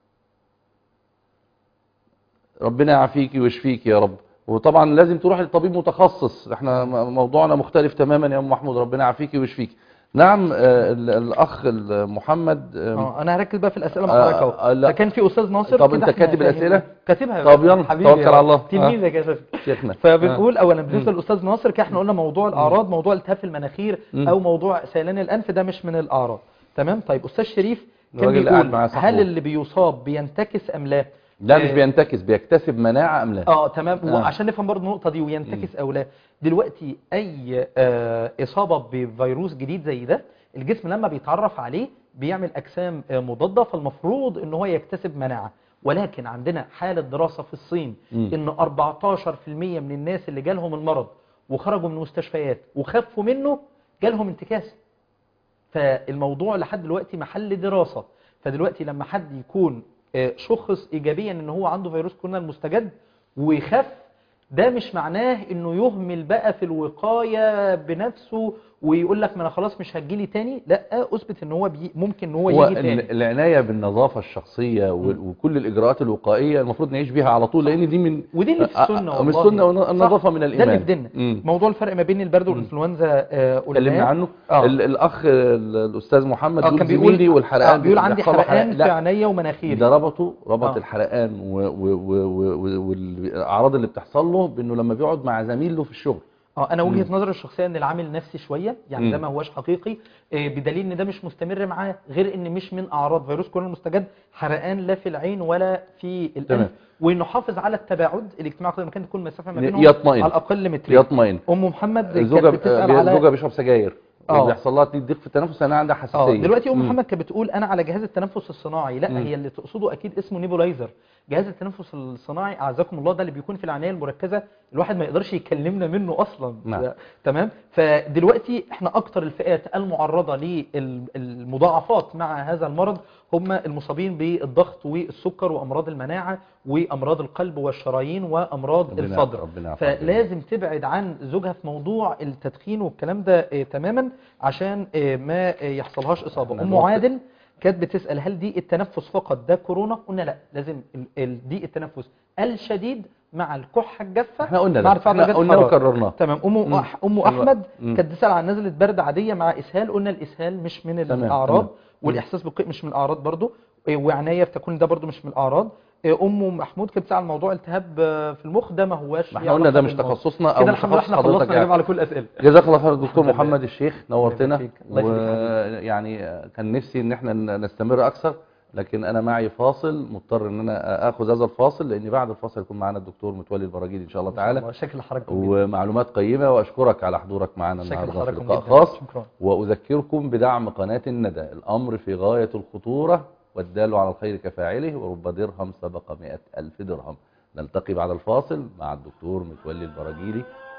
ربنا يعافيكي ويشفيكي يا رب وطبعا لازم تروح لطبيب متخصص احنا م- موضوعنا مختلف تماما يا ام محمود ربنا يعافيكي ويشفيكي نعم آه، ال- الاخ ال- محمد آه، اه انا هركز بقى في الاسئله مع آه، حضرتك آه، اهو لا. فكان في استاذ ناصر طب كده انت احنا كاتب فاهمين. الأسئلة؟ كاتبها يا طب أستاذ. يلا، حبيبي توكل يا على رب. الله. تلميذك يا شيخ شيخنا فبنقول اولا بالنسبه للاستاذ ناصر كده احنا قلنا موضوع الاعراض موضوع التهاب في المناخير مم. او موضوع سيلان الانف ده مش من الاعراض تمام طيب استاذ شريف كان الراجل اللي قاعد بيقول معاه صاحبه. هل اللي بيصاب بينتكس ام لا لا مش آه، بينتكس بيكتسب مناعه ام لا اه تمام آه. وعشان نفهم برضه النقطه دي وينتكس او لا دلوقتي اي آه اصابه بفيروس جديد زي ده الجسم لما بيتعرف عليه بيعمل اجسام آه مضاده فالمفروض ان هو يكتسب مناعه ولكن عندنا حاله دراسه في الصين مم. ان 14% من الناس اللي جالهم المرض وخرجوا من المستشفيات وخفوا منه جالهم انتكاس فالموضوع لحد دلوقتي محل دراسة فدلوقتي لما حد يكون آه، شخص ايجابيا ان هو عنده فيروس كورونا المستجد ويخف ده مش معناه انه يهمل بقى في الوقايه بنفسه ويقول لك ما انا خلاص مش هتجيلي تاني لا اثبت ان هو بي ممكن ان هو هو يجي تاني ال- العناية بالنظافة الشخصية وال- وكل الإجراءات الوقائية المفروض نعيش بيها على طول لأن دي من ودي اللي في السنه آه، من والله السنة والنظافة صح. من ده الإيمان اللي في ديننا مم. موضوع الفرق ما بين البرد والانفلونزا آه، قلناه. اتكلمنا عنه اه ال- الأخ ال- الأستاذ محمد اه بيقول كان بيقول زميلي والحرقان آه بيقول عندي بيحصل له حرقان في لا عينيا ومناخيري ده ربطه ربط آه. الحرقان و- و- و- و- و- والأعراض اللي بتحصل له بأنه لما بيقعد مع زميله في الشغل اه انا وجهه مم. نظري الشخصيه ان العامل نفسي شويه يعني ده مم. ما هوش حقيقي آه، بدليل ان ده مش مستمر معاه غير ان مش من اعراض فيروس كورونا المستجد حرقان لا في العين ولا في تمام. الانف وانه حافظ على التباعد الاجتماعي قدر الامكان تكون المسافه ما بينهم يطمئن على الاقل مترين يطمئن ام محمد كانت الزوجة بتسال بي- على الزوجة بيشرب سجاير آه. وبيحصل لها ضيق في التنفس لأنها عندها اه حساسية دلوقتي ام مم. محمد كانت بتقول انا على جهاز التنفس الصناعي لا مم. هي اللي تقصده اكيد اسمه نيبولايزر جهاز التنفس الصناعي اعزكم الله ده اللي بيكون في العنايه المركزه الواحد ما يقدرش يكلمنا منه اصلا نعم. ده- تمام فدلوقتي احنا اكتر الفئات المعرضه للمضاعفات مع هذا المرض هم المصابين بالضغط والسكر وامراض المناعه وامراض القلب والشرايين وامراض ربنا- الصدر ربنا يعفو عنك. فلازم تبعد عن زوجها في موضوع التدخين والكلام ده آه، تماما عشان آه، ما آه، يحصلها اصابه إحنا ام الوقت- عادل كانت بتسال هل ضيق التنفس فقط ده كورونا قلنا لا لازم ال- ال- ضيق التنفس الشديد مع الكحه الجافه احنا قلنا مع ده ارتفاع احنا درجات قلنا الحرارة. وكررناه تمام ام مم. أح ام الوقت. احمد مم. كانت بتسال عن نزله برد عاديه مع اسهال قلنا الاسهال مش من تمام، الاعراض تمام. والاحساس بالقيء مش من الاعراض برضو إيه، وعنايه بتكون ده برضو مش من الاعراض إيه، ام محمود كانت بتسال عن موضوع التهاب آه، في المخ ده ما هواش ما ليه احنا قلنا علاقة ده مش بالموضوع. تخصصنا او كده مش الحمد لله تخصص احنا حضرتك خلصنا يعني. اجابه على كل الاسئله جزاك الله خير دكتور الحمد لله. محمد الشيخ نورتنا يبارك فيك. الله يخليك حبيبي. ويعني كان نفسي ان احنا نستمر اكثر لكن انا معي فاصل مضطر ان انا اخذ هذا الفاصل لان بعد الفاصل يكون معنا الدكتور متولي البراجيلي ان شاء الله إن شاء تعالى الله. شكل حضراتكم جدا. ومعلومات قيمة واشكرك على حضورك معنا شكل النهارده في حضراتكم لقاء جدا. خاص شكرا. واذكركم بدعم قناة الندى الامر في غاية الخطورة والدال على الخير كفاعله ورب درهم سبق مئة ألف درهم نلتقي بعد الفاصل مع الدكتور متولي البراجيلي